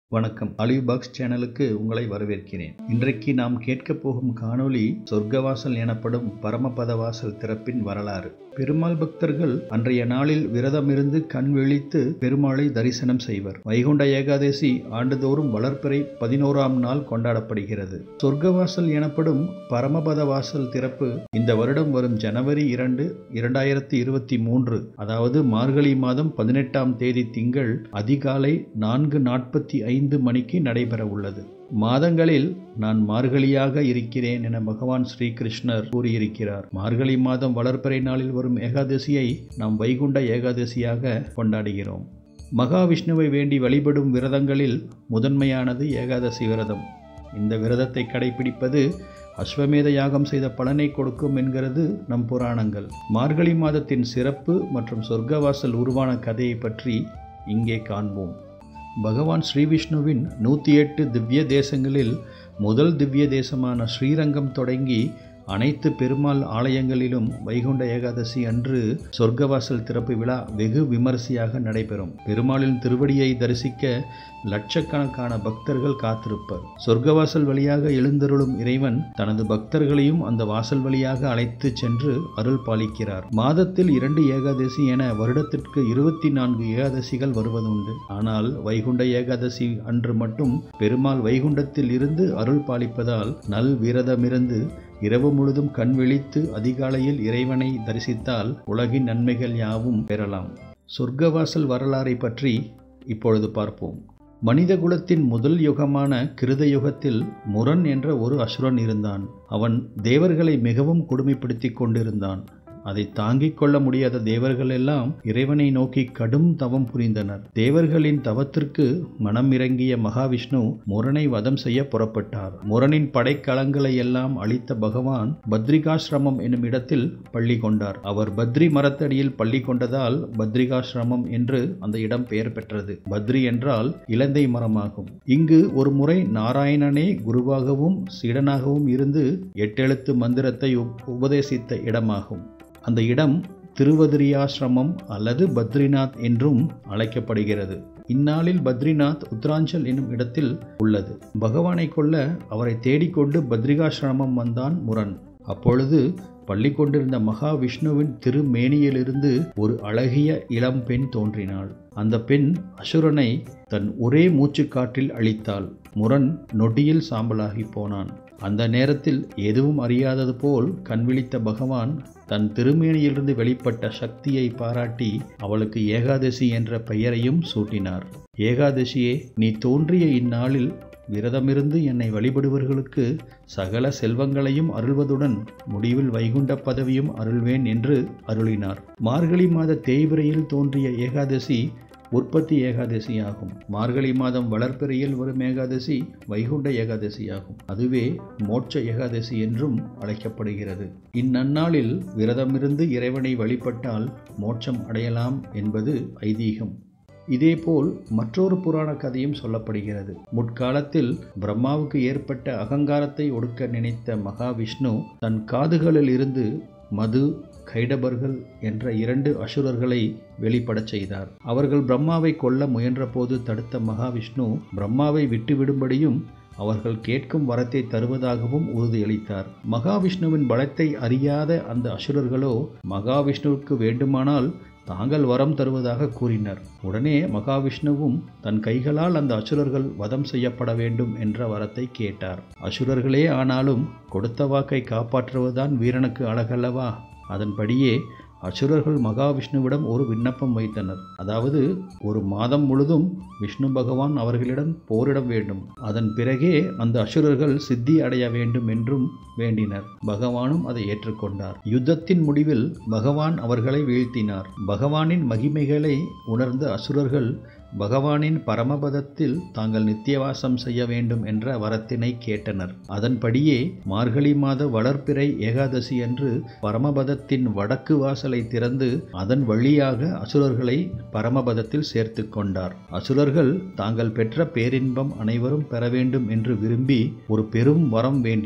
வணக்கம் olive box சேனலுக்கு உங்களை வரவேற்கிறேன் இன்றைக்கு நாம் கேட்கப் போகும் காணொளி சொர்க்கவாசல் எனப்படும் பரமபத வாசல் திறப்பின் வரலாறு பெருமாள் பக்தர்கள் அன்றைய நாளில் விரதமிருந்து கண் விழித்து பெருமாளை தரிசனம் செய்வர் வைகுண்ட ஏகாதசி ஆண்டுதோறும் வளர்ப்பிறை பதினோராம் நாள் கொண்டாடப்படுகிறது சொர்க்கவாசல் எனப்படும் பரமபத வாசல் திறப்பு இந்த வருடம் வரும் ஜனவரி இரண்டு இரண்டாயிரத்தி இருபத்தி மூன்று அதாவது மார்கழி மாதம் பதினெட்டாம் தேதி திங்கள் அதிகாலை நான்கு நாற்பத்தி ஐந்து மணிக்கு நடைபெற உள்ளது மாதங்களில் நான் மார்கழியாக இருக்கிறேன் என பகவான் ஸ்ரீகிருஷ்ணர் கூறியிருக்கிறார் மார்கழி மாதம் வளர்ப்பிறை நாளில் வரும் ஏகாதசியை நாம் வைகுண்ட ஏகாதசியாக கொண்டாடுகிறோம் மகாவிஷ்ணுவை வேண்டி வழிபடும் விரதங்களில் முதன்மையானது ஏகாதசி விரதம் இந்த விரதத்தை கடைபிடிப்பது அஸ்வமேத யாகம் செய்த பலனை கொடுக்கும் என்கிறது நம் புராணங்கள் மார்கழி மாதத்தின் சிறப்பு மற்றும் சொர்க்கவாசல் உருவான கதையை பற்றி இங்கே காண்போம் பகவான் ஸ்ரீவிஷ்ணுவின் நூற்றி எட்டு திவ்ய தேசங்களில் முதல் திவ்ய தேசமான ஸ்ரீரங்கம் தொடங்கி அனைத்து பெருமாள் ஆலயங்களிலும் வைகுண்ட ஏகாதசி அன்று சொர்க்கவாசல் திறப்பு விழா வெகு விமரிசையாக நடைபெறும் பெருமாளின் திருவடியை தரிசிக்க லட்சக்கணக்கான பக்தர்கள் காத்திருப்பர் சொர்க்கவாசல் வழியாக எழுந்தருளும் இறைவன் தனது பக்தர்களையும் அந்த வாசல் வழியாக அழைத்து சென்று அருள் பாலிக்கிறார் மாதத்தில் இரண்டு ஏகாதசி என வருடத்திற்கு இருபத்தி நான்கு ஏகாதசிகள் வருவதுண்டு ஆனால் வைகுண்ட ஏகாதசி அன்று மட்டும் பெருமாள் வைகுண்டத்தில் இருந்து அருள் பாலிப்பதால் நல் விரதமிருந்து இரவு முழுதும் கண் விழித்து அதிகாலையில் இறைவனை தரிசித்தால் உலகின் நன்மைகள் யாவும் பெறலாம் சொர்க்கவாசல் வரலாறை பற்றி இப்பொழுது பார்ப்போம் மனித குலத்தின் முதல் யுகமான கிருத யுகத்தில் முரண் என்ற ஒரு அசுரன் இருந்தான் அவன் தேவர்களை மிகவும் கொடுமைப்படுத்தி கொண்டிருந்தான் அதை தாங்கிக் கொள்ள முடியாத தேவர்கள் எல்லாம் இறைவனை நோக்கி கடும் தவம் புரிந்தனர் தேவர்களின் தவத்திற்கு மனம் இறங்கிய மகாவிஷ்ணு முரனை வதம் செய்ய புறப்பட்டார் முரனின் படைக்கலங்களை எல்லாம் அளித்த பகவான் பத்ரிகாசிரமம் என்னும் இடத்தில் பள்ளி கொண்டார் அவர் பத்ரி மரத்தடியில் பள்ளி கொண்டதால் பத்ரிகாசிரமம் என்று அந்த இடம் பெயர் பெற்றது பத்ரி என்றால் இலந்தை மரமாகும் இங்கு ஒரு முறை நாராயணனே குருவாகவும் சீடனாகவும் இருந்து எட்டெழுத்து மந்திரத்தை உபதேசித்த இடமாகும் அந்த இடம் திருவதிரியாசிரமம் அல்லது பத்ரிநாத் என்றும் அழைக்கப்படுகிறது இந்நாளில் பத்ரிநாத் உத்தராஞ்சல் என்னும் இடத்தில் உள்ளது பகவானை கொள்ள அவரை தேடிக்கொண்டு பத்ரிகாசிரமம் வந்தான் முரண் அப்பொழுது பள்ளி கொண்டிருந்த மகாவிஷ்ணுவின் திருமேனியிலிருந்து ஒரு அழகிய இளம் பெண் தோன்றினாள் அந்த பெண் அசுரனை தன் ஒரே மூச்சுக்காற்றில் அழித்தாள் முரண் நொடியில் சாம்பலாகி போனான் அந்த நேரத்தில் எதுவும் அறியாதது போல் கண்விழித்த பகவான் தன் திருமேனியிலிருந்து வெளிப்பட்ட சக்தியை பாராட்டி அவளுக்கு ஏகாதசி என்ற பெயரையும் சூட்டினார் ஏகாதசியே நீ தோன்றிய இந்நாளில் விரதமிருந்து என்னை வழிபடுவர்களுக்கு சகல செல்வங்களையும் அருள்வதுடன் முடிவில் வைகுண்ட பதவியும் அருள்வேன் என்று அருளினார் மார்கழி மாத தேய்பிரையில் தோன்றிய ஏகாதசி உற்பத்தி ஏகாதசி ஆகும் மார்கழி மாதம் வளர்ப்பிறையில் வரும் ஏகாதசி வைகுண்ட ஏகாதசி ஆகும் அதுவே மோட்ச ஏகாதசி என்றும் அழைக்கப்படுகிறது இந்நன்னாளில் விரதமிருந்து இறைவனை வழிபட்டால் மோட்சம் அடையலாம் என்பது ஐதீகம் இதேபோல் மற்றொரு புராண கதையும் சொல்லப்படுகிறது முற்காலத்தில் பிரம்மாவுக்கு ஏற்பட்ட அகங்காரத்தை ஒடுக்க நினைத்த மகாவிஷ்ணு தன் காதுகளில் இருந்து மது கைடபர்கள் என்ற இரண்டு அசுரர்களை வெளிப்படச் செய்தார் அவர்கள் பிரம்மாவை கொல்ல முயன்றபோது தடுத்த மகாவிஷ்ணு பிரம்மாவை விட்டுவிடும்படியும் அவர்கள் கேட்கும் வரத்தை தருவதாகவும் உறுதியளித்தார் மகாவிஷ்ணுவின் பலத்தை அறியாத அந்த அசுரர்களோ மகாவிஷ்ணுவுக்கு வேண்டுமானால் தாங்கள் வரம் தருவதாக கூறினர் உடனே மகாவிஷ்ணுவும் தன் கைகளால் அந்த அசுரர்கள் வதம் செய்யப்பட வேண்டும் என்ற வரத்தை கேட்டார் அசுரர்களே ஆனாலும் கொடுத்த வாக்கை காப்பாற்றுவதுதான் வீரனுக்கு அழகல்லவா அதன்படியே அசுரர்கள் மகாவிஷ்ணுவிடம் ஒரு விண்ணப்பம் வைத்தனர் அதாவது ஒரு மாதம் முழுதும் விஷ்ணு பகவான் அவர்களிடம் போரிட வேண்டும் அதன் பிறகே அந்த அசுரர்கள் சித்தி அடைய வேண்டும் என்றும் வேண்டினர் பகவானும் அதை ஏற்றுக்கொண்டார் யுத்தத்தின் முடிவில் பகவான் அவர்களை வீழ்த்தினார் பகவானின் மகிமைகளை உணர்ந்த அசுரர்கள் பகவானின் பரமபதத்தில் தாங்கள் நித்தியவாசம் செய்ய வேண்டும் என்ற வரத்தினை கேட்டனர் அதன்படியே மார்கழி மாத வளர்ப்பிறை ஏகாதசி அன்று பரமபதத்தின் வடக்கு வாசலை திறந்து அதன் வழியாக அசுரர்களை பரமபதத்தில் சேர்த்து கொண்டார் அசுரர்கள் தாங்கள் பெற்ற பேரின்பம் அனைவரும் பெற வேண்டும் என்று விரும்பி ஒரு பெரும் வரம் வேண்டினர்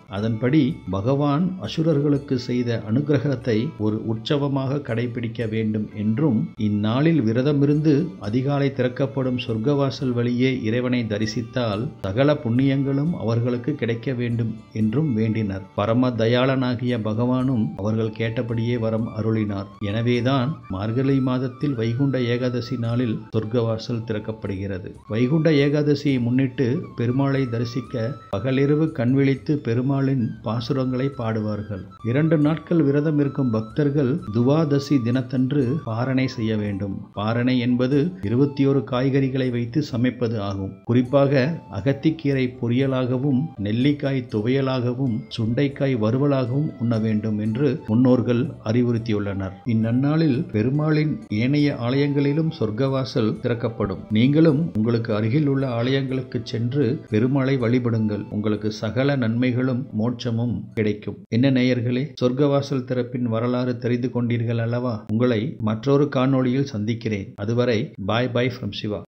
அதன்படி பகவான் அசுரர்களுக்கு செய்த அனுகிரகத்தை ஒரு உற்சவமாக கடைபிடிக்க வேண்டும் என்றும் இந்நாளில் விரதமிருந்து அதிகாலை திறக்கப்படும் சொர்க்கவாசல் வழியே இறைவனை தரிசித்தால் சகல புண்ணியங்களும் அவர்களுக்கு கிடைக்க வேண்டும் என்றும் வேண்டினர் பரம தயாளனாகிய பகவானும் அவர்கள் கேட்டபடியே வரம் அருளினார் எனவேதான் மார்கழி மாதத்தில் வைகுண்ட ஏகாதசி நாளில் சொர்க்கவாசல் திறக்கப்படுகிறது வைகுண்ட ஏகாதசியை முன்னிட்டு பெருமாளை தரிசிக்க பகலிரவு கண்விழித்து பெருமாளின் பாசுரங்களை பாடுவார்கள் இரண்டு நாட்கள் விரதம் இருக்கும் பக்தர்கள் துவாதசி தினத்தன்று பாரணை செய்ய வேண்டும் பாரணை என்பது இருபத்தி ஒரு காய்கறிகளை வைத்து சமைப்பது ஆகும் குறிப்பாக அகத்திக்கீரை பொரியலாகவும் நெல்லிக்காய் துவையலாகவும் சுண்டைக்காய் வறுவலாகவும் உண்ண வேண்டும் என்று முன்னோர்கள் அறிவுறுத்தியுள்ளனர் இந்நன்னாளில் பெருமாளின் ஏனைய ஆலயங்களிலும் சொர்க்கவாசல் திறக்கப்படும் நீங்களும் உங்களுக்கு அருகில் உள்ள ஆலயங்களுக்கு சென்று பெருமாளை வழிபடுங்கள் உங்களுக்கு சகல நன்மைகளும் மோட்சமும் கிடைக்கும் என்ன நேயர்களே சொர்க்கவாசல் திறப்பின் வரலாறு தெரிந்து கொண்டீர்கள் அல்லவா உங்களை மற்றொரு காணொளியில் சந்திக்கிறேன் அதுவரை பாய் பாய் ஃப்ரம் சிவா